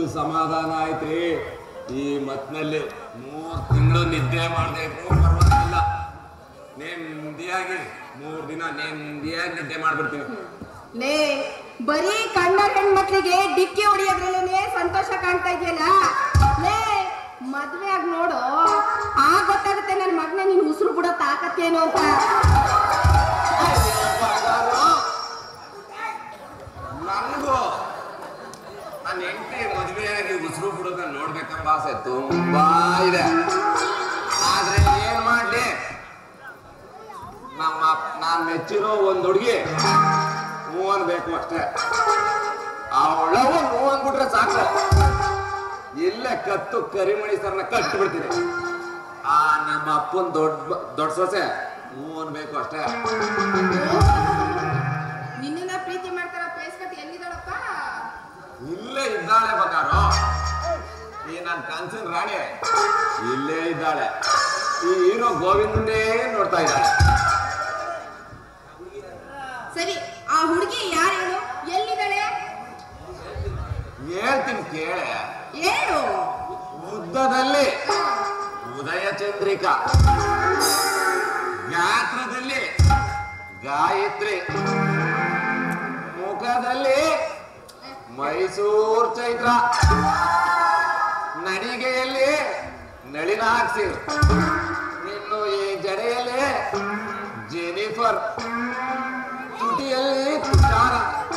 ಎಷ್ಟು ಸಮಾಧಾನ ಆಯ್ತ್ರಿ ಈ ಮತ್ನಲ್ಲಿ ಮೂರ್ ತಿಂಗಳು ನಿದ್ದೆ ಮಾಡದೆ ಇದ್ರು ಪರವಾಗಿಲ್ಲ ನೆಮ್ಮದಿಯಾಗಿ ಮೂರ್ ದಿನ ನೆಮ್ಮದಿಯಾಗಿ ನಿದ್ದೆ ಮಾಡ್ಬಿಡ್ತೀನಿ ಲೇ ಬರೀ ಕಣ್ಣ ಹೆಣ್ಮಕ್ಳಿಗೆ ಡಿಕ್ಕಿ ಹೊಡಿಯೋದ್ರಲ್ಲೇನೆ ಸಂತೋಷ ಕಾಣ್ತಾ ಇದೆಯಲ್ಲ ಲೇ ಮದ್ವೆ ಆಗಿ ನೋಡು ಆ ಗೊತ್ತಾಗುತ್ತೆ ನನ್ನ ಮಗನ ನೀನ್ ಉಸಿರು ಬಿಡೋ ತಾಕತ್ತೇನು ಅಂತ ನನಗೂ ನನ್ನ ಹೆಂಡತಿ ಮದುವೆಯಾಗಿ ಉಸಿರು ಬಿಡೋದನ್ನ ನೋಡ್ಬೇಕೆಂಬ ಆಸೆ ತುಂಬಾ ಇದೆ ಆದ್ರೆ ಏನ್ ಮಾಡ್ಲಿ ನಮ್ಮ ನಾನ್ ಮೆಚ್ಚಿರೋ ಒಂದ್ ಹುಡುಗಿ ಹೂ ಅನ್ಬೇಕು ಅಷ್ಟೇ ಅವಳವು ಹೂ ಅಂದ್ಬಿಟ್ರೆ ಸಾಕು ಇಲ್ಲೇ ಕತ್ತು ಕರಿಮಣಿ ಸರ್ನ ಕಟ್ಟು ಬಿಡ್ತೀನಿ ಆ ನಮ್ಮ ಅಪ್ಪನ್ ದೊಡ್ಡ ದೊಡ್ಡ ಸೊಸೆ ಹೂ ಅನ್ಬೇಕು ಅಷ್ಟೇ ನಿನ್ನ ಪ್ರೀತಿ ಮಾಡ್ತಾರ ಪೇಸ್ಕಟ್ ಎಲ್ಲಿದ್ದಾಳಪ್ಪ ಇಲ್ಲೇ ಇದ್ದಾಳೆ ಬಂಗಾರು ಈ ನನ್ನ ಕನ್ಸಿನ ರಾಣಿ ಇಲ್ಲೇ ಇದ್ದಾಳೆ ಈ ಹೀರೋ ಗೋವಿಂದನೇ ನೋಡ್ತಾ ಇದ್ದಾಳೆ ಸರಿ ಆ ಹುಡುಗಿ ಯಾರೇನು ಎಲ್ಲಿದ್ದಾಳೆ ಹೇಳ್ತೀನಿ ಕೇಳೆ ಏನು ಉದ್ದದಲ್ಲಿ ಉದಯ ಚಂದ್ರಿಕಾ ಗಾತ್ರದಲ್ಲಿ ಗಾಯತ್ರಿ ಮುಖದಲ್ಲಿ ಮೈಸೂರ್ ಚೈತ್ರ ನಡಿಗೆಯಲ್ಲಿ ನಳಿನಾಕ್ಷಿ ಇನ್ನು ಈ ಜಡೆಯಲ್ಲಿ ಜೆನಿಫರ್ ತುಟಿಯಲ್ಲಿ ತುಷಾರ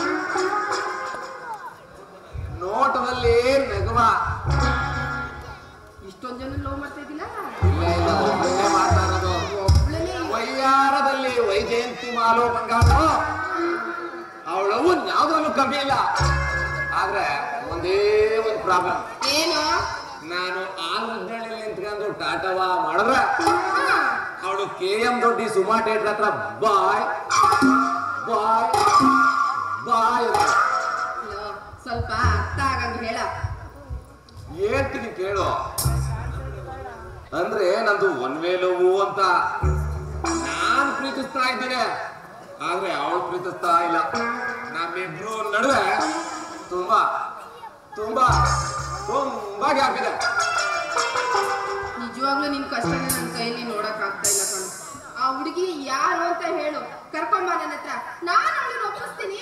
ನೋಟದಲ್ಲಿ ನಗುವ ಇಷ್ಟೊಂದ್ ಜನ ಲವ್ ಮಾಡ್ತಾ ಇದ್ದಿಲ್ಲ ಇಲ್ಲ ಇಲ್ಲ ಒಬ್ಬನೇ ಮಾಡ್ತಾ ಇರೋದು ಒಬ್ಳನೇ ವೈಯಾರದಲ್ಲಿ ವೈಜಯಂತಿ ಮಾಲು ಬಂಗಾರು ಅವಳವು ಯಾವ್ದ್ರಲ್ಲೂ ಕಮ್ಮಿ ಇಲ್ಲ ಆದ್ರೆ ಒಂದೇ ಒಂದು ಪ್ರಾಬ್ಲಮ್ ಏನು ನಾನು ಆಲೂರಿನಲ್ಲಿ ನಿಂತ್ಕೊಂಡು ಟಾಟವ ಮಾಡಿದ್ರೆ ಹಾ. ಅವಳು K M Doddi Suma theatre ಹತ್ರ ಬಾಯ್ ಬಾಯ್ ಬಾಯ್ ಅಂತ. ಅಯ್ಯೋ, ಸ್ವಲ್ಪ ಅರ್ಥ ಆಗಂಗ್ ಹೇಳ ಹೇಳ್ತೀನಿ ಕೇಳು ಅಂದ್ರೆ ನಂದು ಒನ್ ವೇ ಲವ್ ಅಂತ ನಾನ್ ಪ್ರೀತಿಸ್ತಾ ಇದ್ದೇನೆ ಆದ್ರೆ ಅವಳು ಪ್ರೀತಿಸ್ತಾ ಇಲ್ಲ ನಮ್ಮಿಬ್ರು ನಡುವೆ ತುಂಬಾ ತುಂಬಾ ತುಂಬಾ ಗ್ಯಾಪ್ ಇದೆ ನಿಜವಾಗ್ಲೂ ನಿನ್ ಕಷ್ಟನ ನನ್ನ ಕೈಯಲ್ಲಿ ನೋಡಕ್ ಆಗ್ತಾ ಇಲ್ಲ ಕಣು ಆ ಹುಡುಗಿ ಯಾರು ಅಂತ ಹೇಳು ಕರ್ಕೊಂಬ ನನ್ನ ಹತ್ರ ನಾನು ಅವಳನ್ನ ಒಪ್ಪಿಸ್ತೀನಿ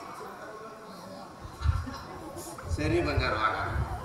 ಸರಿ ಬಂಗಾರು ಆಗ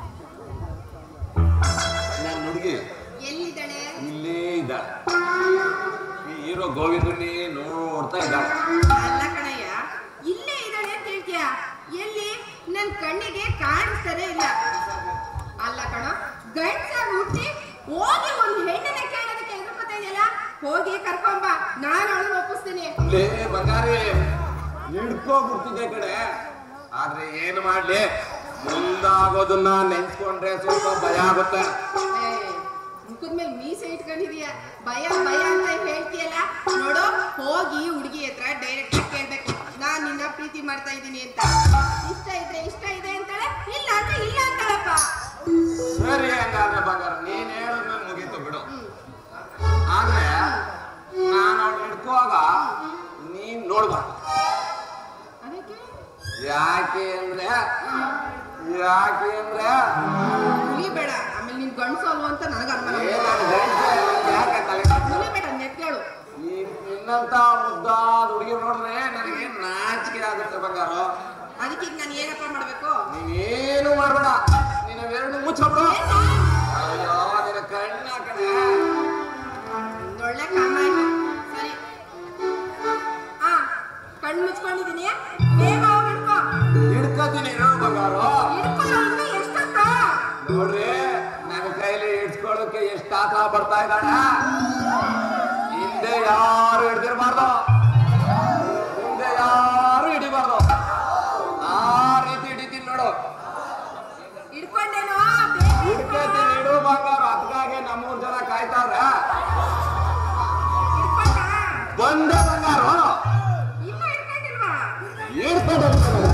ನನ್ನ ಹುಡುಗಿ ಎಲ್ಲಿದ್ದಾಳೆ ಇಲ್ಲೇ ಇದ್ದಾಳೆ ಈ ಹೀರೋ ಗೋವಿಂದನ್ನೇ ನೋಡ್ತಾ ಇದ್ದಾಳೆ ಅಲ್ಲ ಕಣಯ್ಯ ಇಲ್ಲೇ ಇದ್ದಾಳೆ ಅಂತ ಹೇಳ್ತೀಯ ಎಲ್ಲಿ ನನ್ ಕಣ್ಣಿಗೆ ಕಾಣಿಸ್ತಾನೆ ಇಲ್ಲ ಅಲ್ಲ ಕಣ ಗಂಡ್ಸಾಗಿ ಹುಟ್ಟಿ ಹೋಗಿ ಒಂದು ಹೆಣ್ಣನ್ನ ಕೇಳೋದಕ್ಕೆ ಎದುರ್ಕೊತಾ ಇದೆಯಲ್ಲ ಹೋಗಿ ಕರ್ಕೊಂಬ ನಾನು ಅವಳನ್ನ ಒಪ್ಪಿಸ್ತೀನಿ ಲೇ ಬಂಗಾರಿ ಹಿಡ್ಕೋಬಿಡ್ತಿದ್ದೆ ಕಡೆ ಆದ್ರೆ ಏನು ಮಾಡ್ಲಿ ಮುಂದಾಗೋದನ್ನ ನೆನ್ಸ್ಕೊಂಡ್ರೆ ಸ್ವಲ್ಪ ಭಯ ಆಗುತ್ತೆ ಮುಖದ ಮೇಲೆ ಮೀಸೆ ಇಟ್ಕೊಂಡಿದೀಯ ಭಯ ಭಯ ಅಂತ ಹೇಳ್ತೀಯಲ್ಲ ನೋಡು ಹೋಗಿ ಹುಡುಗಿ ಹತ್ರ ಡೈರೆಕ್ಟ್ ಕೇಳ್ಬೇಕು ನಾನ್ ನಿನ್ನ ಪ್ರೀತಿ ಮಾಡ್ತಾ ಇದ್ದೀನಿ ಅಂತ ಇಷ್ಟ ಇದ್ರೆ ಇಷ್ಟ ಇದೆ ಅಂತಾಳೆ ಇಲ್ಲ ಅಂದ್ರೆ ಇಲ್ಲ ಅಂತಾಳಪ್ಪ ಸರಿ ಹಂಗಾದ್ರೆ ಬಂಗಾರ ನೀನ್ ಹೇಳಿದ್ಮೇಲೆ ಮುಗೀತು ಬಿಡು ಹ್ಮ್. ಆದ್ರೆ ನಾನು ಅವ್ಳು ಹಿಡ್ಕೋವಾಗ ನೀನ್ ನೋಡ್ಬಾರ್ದು ಅದಕ್ಕೆ ಯಾಕೆ ಅಂದ್ರೆ ಯಾಕೆ ಅಂದ್ರೆ ಬೇಡ ಆಮೇಲೆ ನಿನ್ ಗಂಡಸು ಅಲ್ವಾ ಅಂತ ನನಗೆ ಅನುಮಾನ ಏ, ನನ್ ಗಂಡ್ಸು ಯಾಕೆ ತಲೆ ಕೆಡ್ಸೋದು? ಬೇಡ ನೆಟ್ಗಳು ಈ ನಿನ್ನಂತ ಮುದ್ದಾದ ಹುಡುಗಿ ನೋಡ್ರೆ ನನಗೆ ನಾಚಿಕೆ ಆಗುತ್ತೆ ಬಂಗಾರು ಅದಕ್ಕೆ ಈಗ ನಾನು ಏನಪ್ಪ ಮಾಡ್ಬೇಕು ನೀನೇನು ಮಾಡ್ಬೇಡ ನಿನ್ನ ಎರಡು ಮುಚ್ಚಬಿಡು ಅಯ್ಯೋ ನಿನ್ನ ಕಣ್ಣ ಕಣೆ ಒಳ್ಳೆ ಕಮ್ಮ ಆಯ್ತು ಸರಿ ಆ ಕಣ್ಣು ಮುಚ್ಕೊಂಡಿದೀನಿ ಬೇಗ ಹೋಗಿ ಹಿಡ್ಕೊ ಹಿಡ್ಕತೀನಿ ಇರು ಬಂಗಾರು ಹಿಡ್ಕೊ ಇನ್ನು ಎಷ್ಟೊತ್ತ ನೋಡ್ರಿ ನನ್ನ ಕೈಲಿ ಹಿಡ್ಸ್ಕೊಳ್ಳೋಕೆ ಎಷ್ಟು ಆತ ಬರ್ತಾ ಇದ್ದಾಳೆ ಹಿಂದೆ ಯಾರು ಹಿಡ್ದಿರ್ಬಾರ್ದು ಮುಂದೆ ಯಾರು ಹಿಡಿಬಾರ್ದು ಆ ರೀತಿ ಹಿಡಿತೀನಿ ನೋಡು ಹಿಡ್ಕೊಂಡೇನೋ ಬೇಗ ಹಿಡ್ಕೊ. ಹಿಡ್ಕತೀನಿ ಇಡು ಬಂಗಾರು ಅದಕ್ಕಾಗೆ ನಮ್ಮೂರ್ ಜನ ಕಾಯ್ತಾವ್ರೆ ಹಿಡ್ಕೊಂಡ ಬಂದೆ ಬಂಗಾರು ಇನ್ನೂ ಹಿಡ್ಕೊಂಡಿಲ್ವಾ ಹಿಡ್ಕೊಂಡು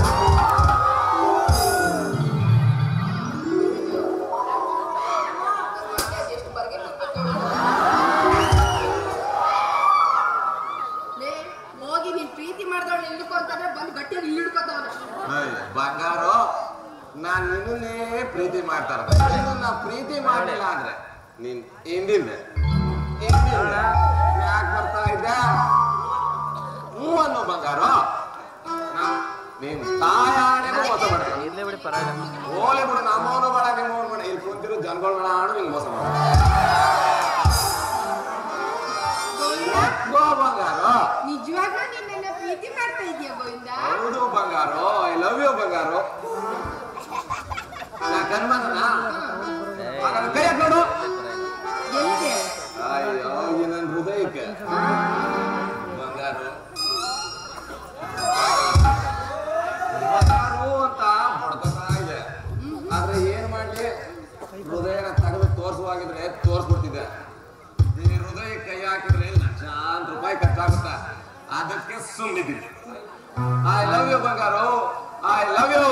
ಲೇ ಹೋಗಿ ನೀನ್ ಪ್ರೀತಿ ಮಾಡ್ದವಳು ಹಿಡ್ಕೊ ಅಂತಂದ್ರೆ ಬಂದು ಗಟ್ಟಿಯಾಗಿ ಹಿಡ್ಕೊತಾವನೆ ಬಂಗಾರು ನಾನು ನಿನ್ನೇ ಮಾಡ್ತಾ ಇರೋದು ಇದನ್ನ ಪ್ರೀತಿ ಮಾಡಲಿಲ್ಲ ಅಂದ್ರೆ ನೀನ್ ಹಿಂದಿಂದ ಹಿಂದಿಂದ ಯಾಕೆ ಬರ್ತಾ ಇದ್ದ ಹ್ಞೂ ಅನ್ನೋ ಬಂಗಾರ ನಾ- ನೀನ್ ತಾಯಾಣೆನೂ ಮೋಸ ಮಾಡ್ತೀನಿ ಇರ್ಲಿ ಬಿಡಿ ಪರವಾಗಿಲ್ಲ ಓಲೆ ಬಿಡು ನಮ್ಮವನು ಬೇಡ ನಿಮ್ಮವನು ಬೇಡ ಇಲ್ಲಿ ಕುಂತಿರೋ ಜನಗಳು ಬೇಡ ಆಡು ನಿಂಗೆ ಮೋಸ ಮಾಡ ಬಂಗಾರ ನಿಜವಾಗ್ಲೂ ನೀನ್ ನನ್ನ ಪ್ರೀತಿ ಮಾಡ್ತಾ ಇದೀಯ ಗೋವಿಂದ ಹೌದು ಬಂಗಾರು ಐ ಲವ್ ಯು ಬಂಗಾರು ನಾ ಕನ್ಮನ ಕೈ ಹಾಕ್ ನೋಡು ಎಲ್ಲಿದೆ ಅಯ್ಯೋ ಈ ನನ್ನ ಹೃದಯಕ್ಕೆ ಬಂಗಾರು ಬಂಗಾರು ಅಂತ ಬಡ್ಕೊತಾ ಇದೆ ಆದ್ರೆ ಏನ್ ಮಾಡ್ಲಿ ಹೃದಯನ ತೆಗೆದು ತೋರಿಸುವಾಗಿದ್ರೆ ತೋರಿಸ್ಬಿಡ್ತಿದ್ದೆ ಈ ಹೃದಯ ಕೈ ಹಾಕಿದ್ರೆ ಲಕ್ಷಾಂತರ ರೂಪಾಯಿ ಖರ್ಚಾಗುತ್ತೆ ಅದಕ್ಕೆ ಸುಮ್ಮನಿದ್ದೀನಿ ಐ ಲವ್ ಯು ಬಂಗಾರು ಐ ಲವ್ ಯು